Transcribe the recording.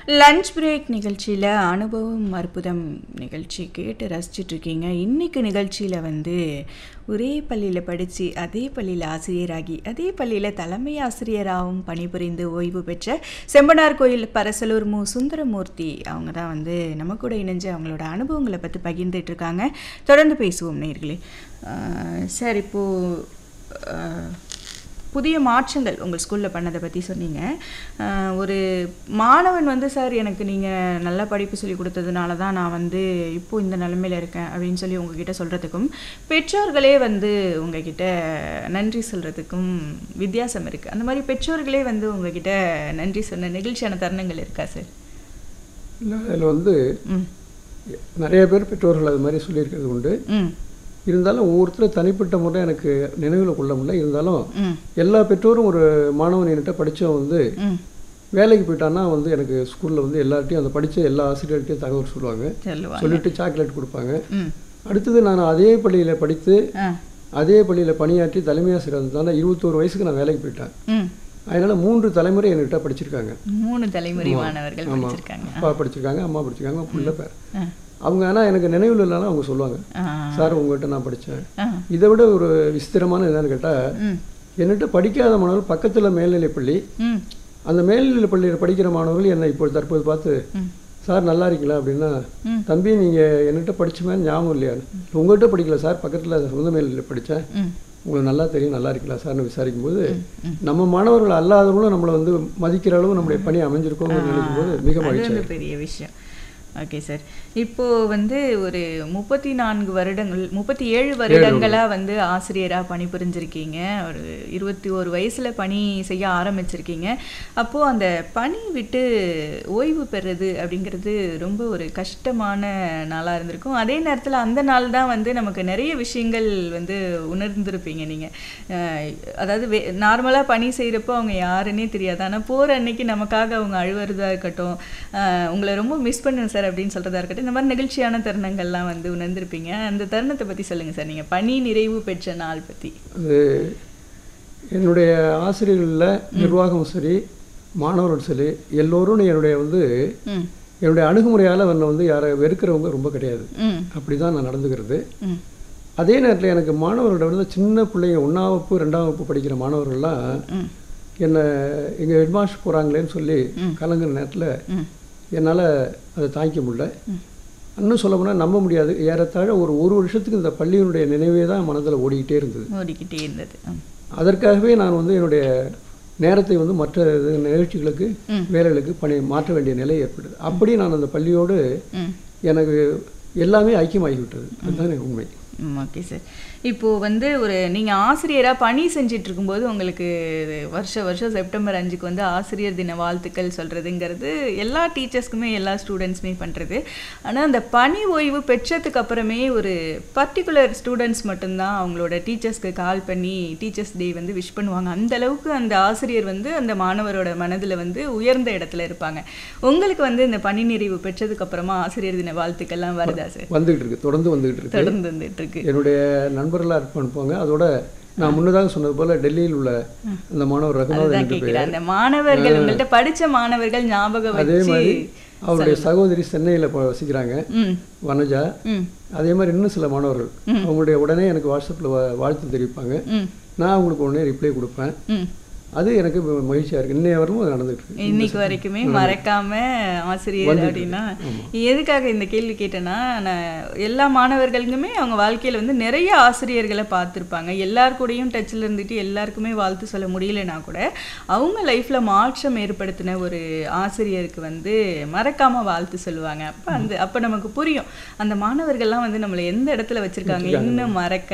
Lunch break நிகழ்ச்சியில் அனுபவம் அற்புதம் நிகழ்ச்சி கேட்டு ரசிச்சிட்டு இருக்கீங்க இன்னைக்கு நிகழ்ச்சியில் வந்து ஒரே பள்ளியில் படித்து அதே பள்ளியில் ஆசிரியராகி அதே பள்ளியில் தலைமை ஆசிரியராகவும் பணிபுரிந்து ஓய்வு பெற்ற செம்பனார் கோயில் பரசலூர் மு சுந்தரமூர்த்தி அவங்க தான் வந்து நம்ம கூட இணைஞ்சு அவங்களோட அனுபவங்களை பற்றி பகிர்ந்துட்டு இருக்காங்க தொடர்ந்து பேசுவோம் நேர்களே சார் இப்போது புதிய மாற்றங்கள் உங்கள் ஸ்கூலில் பண்ணதை பற்றி சொன்னீங்க அஹ் ஒரு மாணவன் வந்து சார் எனக்கு நீங்கள் நல்ல படிப்பு சொல்லி கொடுத்ததுனால தான் நான் வந்து இப்போ இந்த நிலமையில இருக்கேன் அப்படின்னு சொல்லி உங்ககிட்ட சொல்கிறதுக்கும் பெற்றோர்களே வந்து உங்ககிட்ட நன்றி சொல்கிறதுக்கும் வித்தியாசம் இருக்குது அந்த மாதிரி பெற்றோர்களே வந்து உங்ககிட்ட நன்றி சொன்ன நிகழ்ச்சியான தருணங்கள் இருக்கா சார் இல்லை அதில் வந்து ம் நிறைய பேர் பெற்றோர்கள் அது மாதிரி சொல்லியிருக்கிறது உண்டு ம் இருந்தாலும் ஒவ்வொருத்தரும் தனிப்பட்ட முறை எனக்கு நினைவில் கொள்ள முடியல இருந்தாலும் ம் எல்லா பெற்றோரும் ஒரு மாணவன் என்கிட்ட படித்தவன் வந்து ம் வேலைக்கு போயிட்டான்னா வந்து எனக்கு ஸ்கூலில் வந்து எல்லார்ட்டையும் அந்த படித்த எல்லா ஆசிரியர்கிட்டையும் தகவல் சொல்லுவாங்க சொல்லுவாங்க சொல்லிட்டு சாக்லேட் கொடுப்பாங்க ம் அடுத்தது நான் அதே பள்ளியில் படித்து ஆ அதே பள்ளியில் பணியாற்றி தலைமை ஆசிரியர் இருந்ததால இருபத்தோரு வயசுக்கு நான் வேலைக்கு போயிட்டேன் ம் அதனால் மூன்று தலைமுறை என்கிட்ட படிச்சிருக்காங்க மூணு தலைமுறை மாணவர்கள் படிச்சிருக்காங்க அப்பா படிச்சிருக்காங்க அம்மா படிச்சிருக்காங்க புள்ள பேர் ஆ அவங்க ஆனால் எனக்கு நினைவில் இல்லைனாலும் அவங்க சொல்லுவாங்க ஆ சார் உங்கள்கிட்ட நான் படித்தேன் ஆ இதை விட ஒரு விசித்திரமான என்னன்னு கேட்டால் ம் என்கிட்ட படிக்காத மாணவர்கள் பக்கத்தில் மேல்நிலைப் பள்ளி ம் அந்த மேல்நிலைப் பள்ளியில் படிக்கிற மாணவர்கள் என்னை இப்போ தற்போது பார்த்து ம் சார் நல்லா இருக்கீங்களா அப்படின்னா ம். தம்பி நீங்கள் என்கிட்ட படிச்ச மாதிரி ஞாபகம் இல்லையா உங்கள்கிட்ட படிக்கல சார் பக்கத்தில் சொந்த மேல்நிலையில் படித்தேன் ம் உங்களுக்கு நல்லா தெரியும் நல்லா இருக்கலாம் சார்னு விசாரிக்கும் போது நம்ம மாணவர்கள் அல்லாதவங்களும் நம்மளை வந்து மதிக்கிற அளவு நம்முடைய பணி அமைஞ்சிருக்கோம்னு நினைக்கும் போது மிக அது மகிழ்ச்சி வந்து பெரிய விஷயம் ஓகே சார் இப்போ வந்து ஒரு முப்பத்தி நான்கு வருடங்கள் முப்பத்தி ஏழு வருடங்களா வந்து ஆசிரியரா பணிபுரிஞ்சிருக்கீங்க ஒரு இருபத்தி ஒரு வயசுல பணி செய்ய ஆரம்பிச்சிருக்கீங்க அப்போ அந்த பணி விட்டு ஓய்வு பெறுறது அப்படிங்கிறது ரொம்ப ஒரு கஷ்டமான நாளா இருந்திருக்கும் அதே நேரத்துல அந்த நாள் தான் வந்து நமக்கு நிறைய விஷயங்கள் வந்து உணர்ந்திருப்பீங்க நீங்க அஹ் அதாவது நார்மலா பணி செய்யறப்போ அவங்க யாருன்னே தெரியாது ஆனா போற அன்னைக்கு நமக்காக அவங்க அழுவுறதா இருக்கட்டும் அஹ் உங்களை ரொம்ப மிஸ் பண்ணுவேன் சார் அப்படின்னு சொல்றதா இருக்கட்டும் இந்த மாதிரி நிகழ்ச்சியான தருணங்கள்லாம் வந்து உணர்ந்திருப்பீங்க அந்த தருணத்தை பத்தி சொல்லுங்க சார் நீங்க பணி நிறைவு பெற்ற நாள் பத்தி அது என்னுடைய ஆசிரியர்களில் நிர்வாகம் சரி மாணவர்கள் சரி எல்லோரும் என்னுடைய வந்து ம் என்னுடைய அணுகுமுறையால் என்னை வந்து யாரை வெறுக்கிறவங்க ரொம்ப கிடையாது ம் அப்படி தான் நான் நடந்துக்கிறது ம் அதே நேரத்தில் எனக்கு மாணவர்களோட வந்து சின்ன பிள்ளைங்க ஒன்றாம் வகுப்பு ரெண்டாம் வகுப்பு படிக்கிற மாணவர்கள்லாம் ம் என்னை எங்கள் ஹெட்மாஸ்டர் போகிறாங்களேன்னு சொல்லி கலங்குற நேரத்தில் ம் என்னால் அதை தாங்கிக்க முடியல இன்னும் சொல்ல போனால் நம்ப முடியாது ஏறத்தாழ ஒரு ஒரு வருஷத்துக்கு இந்த பள்ளியினுடைய நினைவே தான் மனதில் ஓடிக்கிட்டே இருந்தது ஓடிக்கிட்டே இருந்தது ம் அதற்காகவே நான் வந்து என்னுடைய நேரத்தை வந்து மற்ற இது நிகழ்ச்சிகளுக்கு வேலைகளுக்கு பணி மாற்ற வேண்டிய நிலை ஏற்பட்டது அப்படி நான் அந்த பள்ளியோடு ம் எனக்கு எல்லாமே ஐக்கியமாகிவிட்டது அதுதான் எனக்கு உண்மை ஓகே சார் இப்போது வந்து ஒரு நீங்கள் ஆசிரியராக பணி செஞ்சுட்டு இருக்கும்போது உங்களுக்கு வருஷ வருஷம் செப்டம்பர் அஞ்சுக்கு வந்து ஆசிரியர் தின வாழ்த்துக்கள் சொல்கிறதுங்கிறது எல்லா டீச்சர்ஸ்க்குமே எல்லா ஸ்டூடெண்ட்ஸுமே பண்ணுறது ஆனால் அந்த பணி ஓய்வு பெற்றதுக்கு அப்புறமே ஒரு பர்டிகுலர் ஸ்டூடெண்ட்ஸ் மட்டும்தான் அவங்களோட டீச்சர்ஸ்க்கு கால் பண்ணி டீச்சர்ஸ் டே வந்து விஷ் பண்ணுவாங்க அந்த அளவுக்கு அந்த ஆசிரியர் வந்து அந்த மாணவரோட மனதில் வந்து உயர்ந்த இடத்துல இருப்பாங்க உங்களுக்கு வந்து இந்த பணி நிறைவு பெற்றதுக்கு அப்புறமா ஆசிரியர் தின வாழ்த்துக்கள்லாம் வருதா சார் வந்துகிட்டு இருக்கு தொடர்ந்து வந்துகிட்டு இருக்கு தொடர்ந்து வந்துட்டு இருக்கு என்னுடைய நண்பர்களாக அனுப்புவாங்க அதோட நான் முன்னதாக சொன்னது போல டெல்லியில் உள்ள அந்த மாணவர் ரகுநாதன் அதுதான் என்று பெயர் கேட்கிறேன் அந்த மாணவர்கள் உங்கள்ட்ட படிச்ச மாணவர்கள் ஞாபகம் அதே வச்சு மாதிரி அவருடைய சகோதரி சென்னையில் வசிக்கிறாங்க ம் வனஜா ம் அதே மாதிரி இன்னும் சில மாணவர்கள் அவங்களுடைய உடனே எனக்கு வாட்ஸ்அப்பில் வாழ்த்து தெரிவிப்பாங்க ம் நான் அவங்களுக்கு உடனே ரிப்ளை கொடுப்பேன் ம் அது எனக்கு மகிழ்ச்சியாக இருக்குது இன்னைய வரலும் அது நடந்துகிட்டு இருக்கு இன்னைக்கு வரைக்குமே மறக்காம ஆசிரியர் அப்படின்னா எதுக்காக இந்த கேள்வி கேட்டேன்னா நான் எல்லா மாணவர்களுக்குமே அவங்க வாழ்க்கையில வந்து நிறைய ஆசிரியர்களை பார்த்துருப்பாங்க எல்லார் கூடயும் டச்சில் இருந்துட்டு எல்லாருக்குமே வாழ்த்து சொல்ல முடியலனா கூட அவங்க லைஃப்ல மாற்றம் ஏற்படுத்தின ஒரு ஆசிரியருக்கு வந்து மறக்காம வாழ்த்து சொல்லுவாங்க அப்ப அந்த அப்ப நமக்கு புரியும் அந்த மாணவர்கள்லாம் வந்து நம்மளை எந்த இடத்துல வச்சிருக்காங்க இன்னும் மறக்க